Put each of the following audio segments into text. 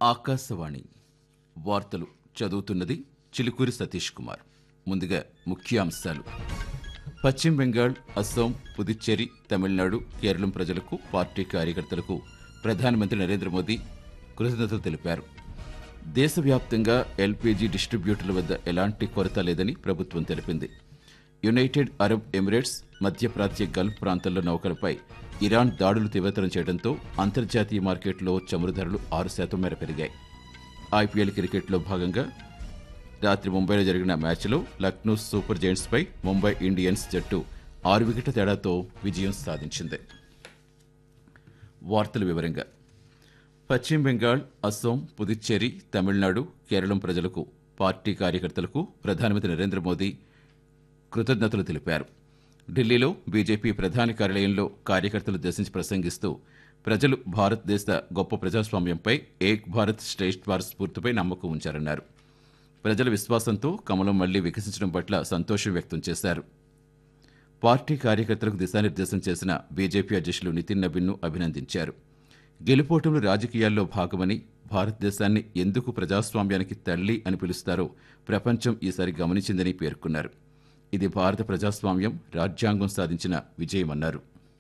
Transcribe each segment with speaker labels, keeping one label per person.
Speaker 1: ఆకాశవాణి వార్తలు చదువుతున్నది చిలుకూరి సతీష్ కుమార్ ముందుగా ముఖ్యాంశాలు పశ్చిమ బెంగాల్ అస్సాం పుదుచ్చేరి తమిళనాడు కేరళం ప్రజలకు పార్టీ కార్యకర్తలకు ప్రధానమంత్రి నరేంద్ర మోదీ కృతజ్ఞతలు తెలిపారు దేశవ్యాప్తంగా ఎల్పీజీ డిస్ట్రిబ్యూటర్ల వద్ద ఎలాంటి కొరత లేదని ప్రభుత్వం తెలిపింది యునైటెడ్ అరబ్ ఎమిరేట్స్ మధ్యప్రాచ్య గల్ఫ్ ప్రాంతాల్లో నౌకలపై ఇరాన్ దాడులు తీవ్రతరం చేయడంతో అంతర్జాతీయ మార్కెట్లో చమురు ధరలు ఆరు శాతం మేర పెరిగాయి ఐపీఎల్ క్రికెట్లో భాగంగా రాత్రి ముంబైలో జరిగిన మ్యాచ్లో లక్నో సూపర్ జైంట్స్పై ముంబై ఇండియన్స్ జట్టు ఆరు వికెట్ల తేడాతో విజయం సాధించింది వార్తల వివరంగా పశ్చిమ బెంగాల్ అస్సాం పుదుచ్చేరి తమిళనాడు కేరళం ప్రజలకు పార్టీ కార్యకర్తలకు ప్రధానమంత్రి నరేంద్ర మోదీ కృతజ్ఞతలు తెలిపారు ఢిల్లీలో బీజేపీ ప్రధాన కార్యాలయంలో కార్యకర్తలు ఉద్దేశించి ప్రసంగిస్తూ ప్రజలు భారతదేశ గొప్ప ప్రజాస్వామ్యంపై ఏక్ భారత్ శ్రేష్ఠ్ భారత్ స్ఫూర్తిపై నమ్మకం ఉంచారన్నారు ప్రజల విశ్వాసంతో కమలం మళ్లీ వికసించడం పట్ల సంతోషం వ్యక్తం చేశారు పార్టీ కార్యకర్తలకు దిశానిర్దేశం చేసిన బీజేపీ అధ్యక్షులు నితిన్ నబీన్ను అభినందించారు గెలుపోటములు రాజకీయాల్లో భాగమని భారతదేశాన్ని ఎందుకు ప్రజాస్వామ్యానికి తల్లి అని పిలుస్తారో ప్రపంచం ఈసారి గమనించిందని పేర్కొన్నారు ఇది భారత ప్రజాస్వామ్యం రాజ్యాంగం సాధించిన విజయమన్నారు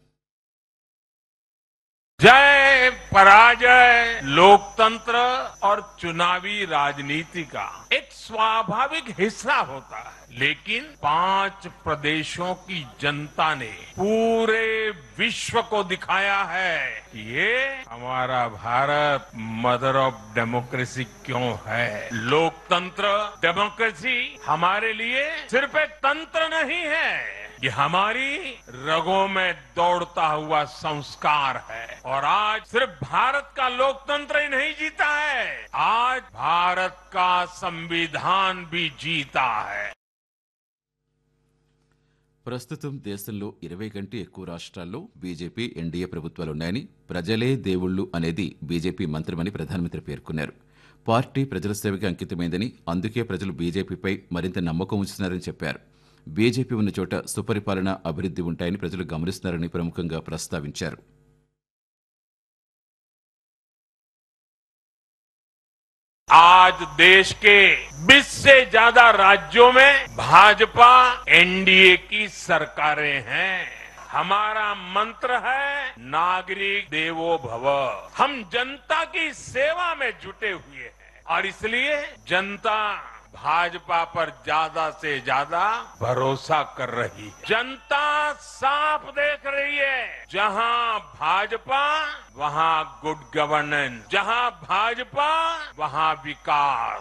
Speaker 2: जय पराजय लोकतंत्र और चुनावी राजनीति का एक स्वाभाविक हिस्सा होता है लेकिन पांच प्रदेशों की जनता ने पूरे विश्व को दिखाया है कि ये हमारा भारत मदर ऑफ डेमोक्रेसी क्यों है लोकतंत्र डेमोक्रेसी हमारे लिए सिर्फ एक तंत्र नहीं है ये हमारी रगों में दौड़ता हुआ संस्कार है और आज सिर्फ भारत का लोकतंत्र ही नहीं जीता है आज भारत का संविधान भी जीता है
Speaker 1: ప్రస్తుతం దేశంలో ఇరవై కంటే ఎక్కువ రాష్ట్రాల్లో బీజేపీ ఎన్డీఏ ప్రభుత్వాలున్నాయని ప్రజలే దేవుళ్లు అనేది బీజేపీ మంత్రమని ప్రధానమంత్రి పేర్కొన్నారు పార్టీ ప్రజల సేవకి అంకితమైందని అందుకే ప్రజలు బీజేపీపై మరింత నమ్మకం ఉంచుతున్నారని చెప్పారు బీజేపీ ఉన్న చోట సుపరిపాలన అభివృద్ధి ఉంటాయని ప్రజలు గమనిస్తున్నారని ప్రముఖంగా ప్రస్తావించారు
Speaker 2: आज देश के 20 से ज्यादा राज्यों में भाजपा एनडीए की सरकारें हैं हमारा मंत्र है नागरिक देवो भव हम जनता की सेवा में जुटे हुए हैं और इसलिए जनता भाजपा पर ज्यादा से ज्यादा भरोसा कर रही है जनता साफ देख रही है जहां भाजपा वहां गुड गवर्नेंस जहां भाजपा वहां विकास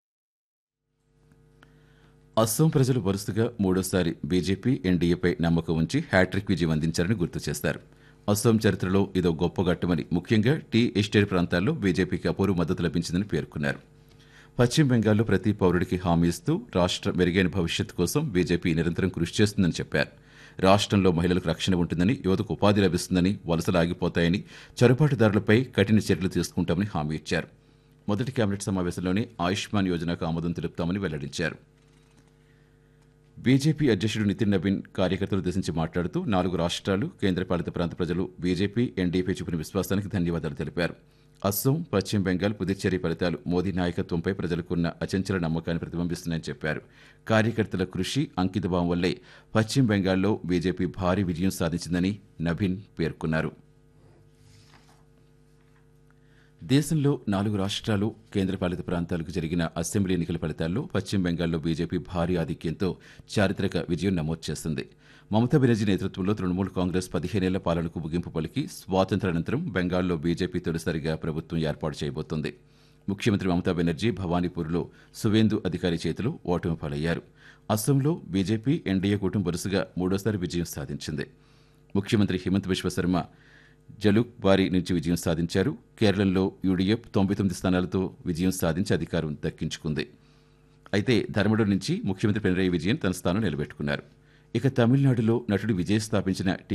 Speaker 1: అస్సాం ప్రజలు వరుసగా మూడోసారి బీజేపీ ఎన్డీఏపై నమ్మకం ఉంచి హ్యాట్రిక్ విజయం అందించారని గుర్తు చేశారు అస్సాం చరిత్రలో ఇదో గొప్ప ఘట్టమని ముఖ్యంగా టీ ఎస్టేట్ ప్రాంతాల్లో బీజేపీకి అపూర్వ మద్దతు లభించిందని పేర్కొన్నారు పశ్చిమ బెంగాల్లో ప్రతి పౌరుడికి హామీ ఇస్తూ రాష్ట్ర మెరుగైన భవిష్యత్తు కోసం బీజేపీ నిరంతరం కృషి చేస్తుందని చెప్పారు రాష్ట్రంలో మహిళలకు రక్షణ ఉంటుందని యువతకు ఉపాధి లభిస్తుందని వలసలు ఆగిపోతాయని చొరబాటుదారులపై కఠిన చర్యలు తీసుకుంటామని హామీ ఇచ్చారు మొదటి కేబినెట్ సమావేశంలోనే ఆయుష్మాన్ యోజనకు ఆమోదం తెలుపుతామని వెల్లడించారు బీజేపీ అధ్యక్షుడు నితిన్ నవీన్ కార్యకర్తలు ఉద్దేశించి మాట్లాడుతూ నాలుగు రాష్ట్రాలు కేంద్రపాలిత ప్రాంత ప్రజలు బీజేపీ ఎన్డీపీ చూపిన విశ్వాసానికి ధన్యవాదాలు తెలిపారు అస్సాం పశ్చిమ బెంగాల్ పుదుచ్చేరి ఫలితాలు మోదీ నాయకత్వంపై ప్రజలకున్న అచంచల నమ్మకాన్ని ప్రతిబింబిస్తున్నాయని చెప్పారు కార్యకర్తల కృషి అంకితభావం వల్లే పశ్చిమ బెంగాల్లో బీజేపీ భారీ విజయం సాధించిందని నవీన్ పేర్కొన్నారు దేశంలో నాలుగు రాష్ట్రాలు కేంద్రపాలిత ప్రాంతాలకు జరిగిన అసెంబ్లీ ఎన్నికల ఫలితాల్లో పశ్చిమ బెంగాల్లో బీజేపీ భారీ ఆధిక్యంతో చారిత్రక విజయం నమోదు చేసింది మమతా బెనర్జీ నేతృత్వంలో తృణమూల్ కాంగ్రెస్ పదిహేనేళ్ల పాలనకు ముగింపు పలికి స్వాతంత్రానంతరం బెంగాల్లో బీజేపీ తొలిసారిగా ప్రభుత్వం ఏర్పాటు చేయబోతోంది ముఖ్యమంత్రి మమతా బెనర్జీ భవానీపూర్లో సువేందు అధికారి చేతిలో ఓటమి పాలయ్యారు అస్సాంలో బీజేపీ ఎన్డీఏ కూటమి వరుసగా మూడోసారి విజయం సాధించింది ముఖ్యమంత్రి హిమంత్ బిశ్వశర్మ జలుక్ బారి నుంచి విజయం సాధించారు కేరళంలో యూడీఎఫ్ తొంభై తొమ్మిది స్థానాలతో విజయం సాధించి అధికారం దక్కించుకుంది అయితే ధర్మడు నుంచి ముఖ్యమంత్రి పినరయి విజయన్ తన స్థానం నిలబెట్టుకున్నారు ఇక తమిళనాడులో నటుడు విజయ్ స్థాపించిన టి